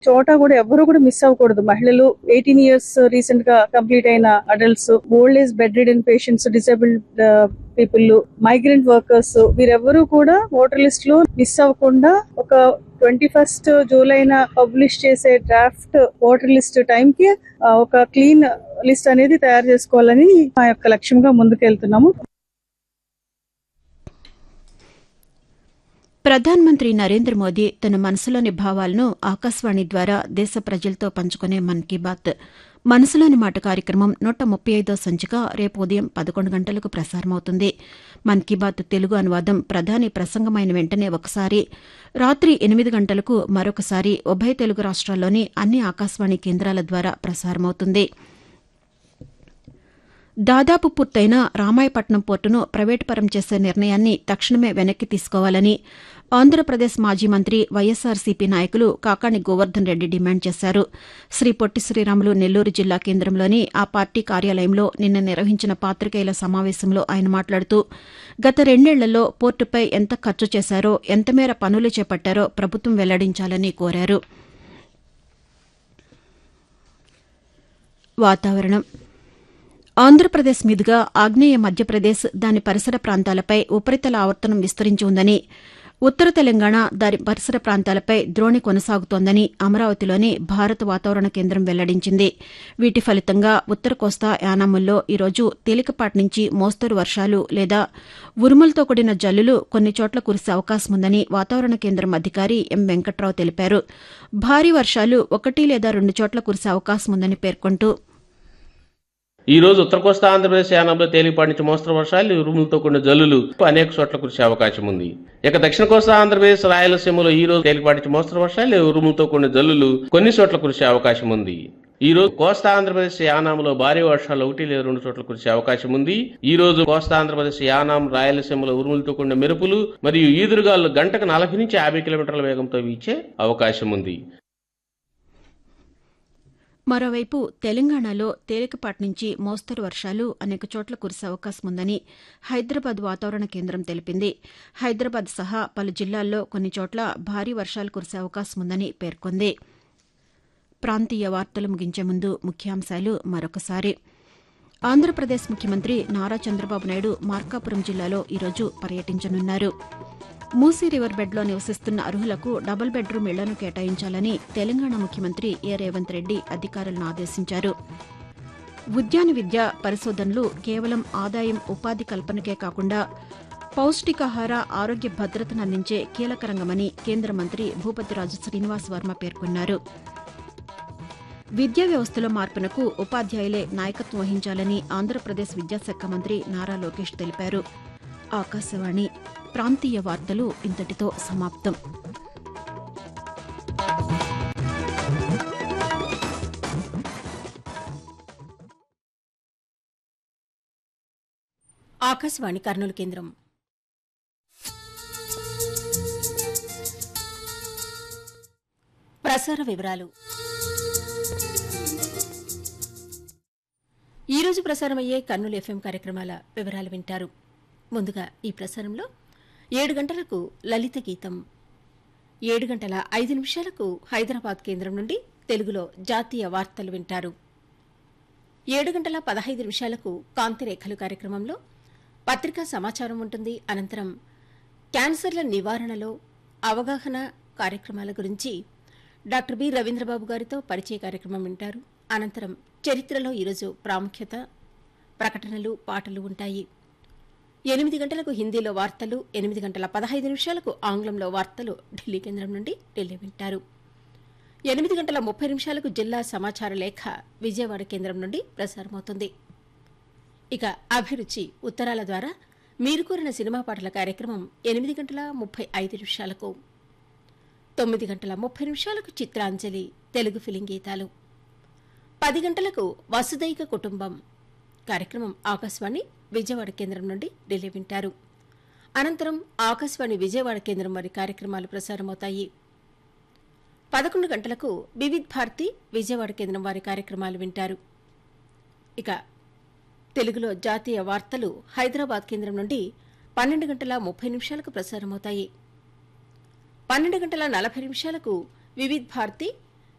చోట కూడా ఎవరు కూడా మిస్ అవ్వకూడదు మహిళలు ఎయిటీన్ ఇయర్స్ రీసెంట్ గా కంప్లీట్ అయిన adults old age bedridden patients disabled people migrant workers వీరెవ్వరూ కూడా ఓటర్ లిస్ట్ లో మిస్ అవ్వకుండా ఒక ట్వంటీ ఫస్ట్ జూలైన పబ్లిష్ చేసే డ్రాఫ్ట్ ఓటర్ లిస్ట్ టైం కి ఆ, ఒక క్లీన్ లిస్ట్ అనేది తయారు చేసుకోవాలని మా యొక్క లక్ష్యంగా ముందుకెళ్తున్నాము ప్రధానమంత్రి నరేంద్ర మోదీ తన మనసులోని భావాలను ఆకాశవాణి ద్వారా దేశ ప్రజలతో పంచుకునే మన్ కీ బాత్ మనసులోని మాట కార్యక్రమం నూట ముప్పై ఐదో సంచిక రేపు ఉదయం పదకొండు గంటలకు ప్రసారమవుతుంది మన్ కీ బాత్ తెలుగు అనువాదం ప్రధాని ప్రసంగమైన వెంటనే ఒకసారి రాత్రి ఎనిమిది గంటలకు మరొకసారి ఉభయ తెలుగు రాష్ట్రాల్లోని అన్ని ఆకాశవాణి కేంద్రాల ద్వారా ప్రసారమవుతుంది దాదాపు పూర్తయిన రామాయపట్నం పోర్టును ప్రైవేటు పరం చేసే నిర్ణయాన్ని తక్షణమే వెనక్కి తీసుకోవాలని ఆంధ్రప్రదేశ్ మాజీ మంత్రి వైఎస్సార్సీపీ నాయకులు కాకాణి గోవర్ధన్ రెడ్డి డిమాండ్ చేశారు శ్రీ పొట్టి శ్రీరాములు నెల్లూరు జిల్లా కేంద్రంలోని ఆ పార్టీ కార్యాలయంలో నిన్న నిర్వహించిన పాతికేయుల సమావేశంలో ఆయన మాట్లాడుతూ గత రెండేళ్లలో పోర్టుపై ఎంత ఖర్చు చేశారో ఎంతమేర పనులు చేపట్టారో ప్రభుత్వం వెల్లడించాలని కోరారు వాతావరణం ఆంధ్రప్రదేశ్ మీదుగా ఆగ్నేయ మధ్యప్రదేశ్ దాని పరిసర ప్రాంతాలపై ఉపరితల ఆవర్తనం విస్తరించి ఉందని ఉత్తర తెలంగాణ దాని పరిసర ప్రాంతాలపై ద్రోణి కొనసాగుతోందని అమరావతిలోని భారత వాతావరణ కేంద్రం వెల్లడించింది వీటి ఫలితంగా ఉత్తర కోస్తా యానాముల్లో ఈరోజు తేలికపాటి నుంచి మోస్తరు వర్షాలు లేదా ఉరుములతో కూడిన జల్లులు కొన్ని చోట్ల కురిసే అవకాశం ఉందని వాతావరణ కేంద్రం అధికారి ఎం వెంకట్రావు తెలిపారు భారీ వర్షాలు ఒకటి లేదా రెండు చోట్ల కురిసే అవకాశం ఉందని పేర్కొంటూ ఈ రోజు ఉత్తర కోస్తా ఆంధ్రప్రదేశ్ యానంలో తేలిపాటి నుంచి మోస్తరు వర్షాలు ఉరుములతో కూడిన జల్లులు అనేక చోట్ల కురిసే అవకాశం ఉంది ఇక దక్షిణ కోస్తా ఆంధ్రప్రదేశ్ రాయలసీమలో ఈ రోజు తేలిపాటి నుంచి మోస్తరు వర్షాలు ఉరుములతో కూడిన జల్లులు కొన్ని చోట్ల కురిసే అవకాశం ఉంది ఈ రోజు కోస్తా ఆంధ్రప్రదేశ్ యానాంలో భారీ వర్షాలు ఒకటి లేదా రెండు చోట్ల కురిసే అవకాశం ఉంది ఈ రోజు కోస్తా ఆంధ్రప్రదేశ్ యానాం రాయలసీమలో ఉరుములతో కూడిన మెరుపులు మరియు ఈదురుగాలు గంటకు నలభై నుంచి యాభై కిలోమీటర్ల వేగంతో వీచే అవకాశం ఉంది మరోవైపు తెలంగాణలో తేలికపాటి నుంచి మోస్తరు వర్షాలు అనేక చోట్ల కురిసే అవకాశం ఉందని హైదరాబాద్ వాతావరణ కేంద్రం తెలిపింది హైదరాబాద్ సహా పలు జిల్లాల్లో కొన్ని చోట్ల భారీ వర్షాలు కురిసే అవకాశం ఉందని పేర్కొంది ప్రాంతీయ వార్తలు ముగించే ముందు ముఖ్యాంశాలు మరొకసారి ఆంధ్రప్రదేశ్ ముఖ్యమంత్రి నారా చంద్రబాబు నాయుడు మార్కాపురం జిల్లాలో ఈరోజు పర్యటించనున్నారు మూసీ రివర్ బెడ్లో నివసిస్తున్న అర్హులకు డబుల్ బెడ్రూమ్ ఇళ్లను కేటాయించాలని తెలంగాణ ముఖ్యమంత్రి ఏ రేవంత్ రెడ్డి అధికారులను ఆదేశించారు ఉద్యాన విద్య పరిశోధనలు కేవలం ఆదాయం ఉపాధి కల్పనకే కాకుండా పౌష్టికాహార ఆరోగ్య భద్రతను అందించే కీలక రంగమని కేంద్ర మంత్రి భూపతిరాజు శ్రీనివాస్ వర్మ పేర్కొన్నారు విద్యా వ్యవస్థలో మార్పునకు ఉపాధ్యాయులే నాయకత్వం వహించాలని ఆంధ్రప్రదేశ్ విద్యాశాఖ మంత్రి నారా లోకేష్ తెలిపారు ఆకాశవాణి ప్రాంతీయ వార్తలు ఇంతటితో సమాప్తం ఆకాశవాణి కర్నూలు కేంద్రం ప్రసార వివరాలు ఈరోజు ప్రసారమయ్యే కర్నూలు ఎఫ్ఎం కార్యక్రమాల వివరాలు వింటారు ముందుగా ఈ ప్రసారంలో ఏడు గంటలకు లలిత గీతం ఏడు గంటల ఐదు నిమిషాలకు హైదరాబాద్ కేంద్రం నుండి తెలుగులో జాతీయ వార్తలు వింటారు ఏడు గంటల పదహైదు నిమిషాలకు కాంతిరేఖలు కార్యక్రమంలో పత్రికా సమాచారం ఉంటుంది అనంతరం క్యాన్సర్ల నివారణలో అవగాహన కార్యక్రమాల గురించి డాక్టర్ బి రవీంద్రబాబు గారితో పరిచయ కార్యక్రమం వింటారు అనంతరం చరిత్రలో ఈరోజు ప్రాముఖ్యత ప్రకటనలు పాటలు ఉంటాయి ఎనిమిది గంటలకు హిందీలో వార్తలు ఎనిమిది గంటల పదహైదు నిమిషాలకు ఆంగ్లంలో వార్తలు ఢిల్లీ కేంద్రం నుండి ఢిల్లీ వింటారు ఎనిమిది గంటల ముప్పై నిమిషాలకు జిల్లా సమాచార లేఖ విజయవాడ కేంద్రం నుండి ప్రసారమవుతుంది ఇక అభిరుచి ఉత్తరాల ద్వారా మీరు కోరిన సినిమా పాటల కార్యక్రమం ఎనిమిది గంటల ముప్పై ఐదు నిమిషాలకు తొమ్మిది గంటల ముప్పై నిమిషాలకు చిత్రాంజలి తెలుగు ఫిలిం గీతాలు పది గంటలకు వసుదైక కుటుంబం కార్యక్రమం ఆకాశవాణి విజయవాడ కేంద్రం నుండి ఢిల్లీ వింటారు అనంతరం ఆకాశవాణి విజయవాడ కేంద్రం వారి కార్యక్రమాలు ప్రసారమవుతాయి పదకొండు గంటలకు వివిధ్ భారతి విజయవాడ కేంద్రం వారి కార్యక్రమాలు వింటారు ఇక తెలుగులో జాతీయ వార్తలు హైదరాబాద్ కేంద్రం నుండి పన్నెండు గంటల ముప్పై నిమిషాలకు ప్రసారమవుతాయి పన్నెండు గంటల నలభై నిమిషాలకు వివిధ్ భారతి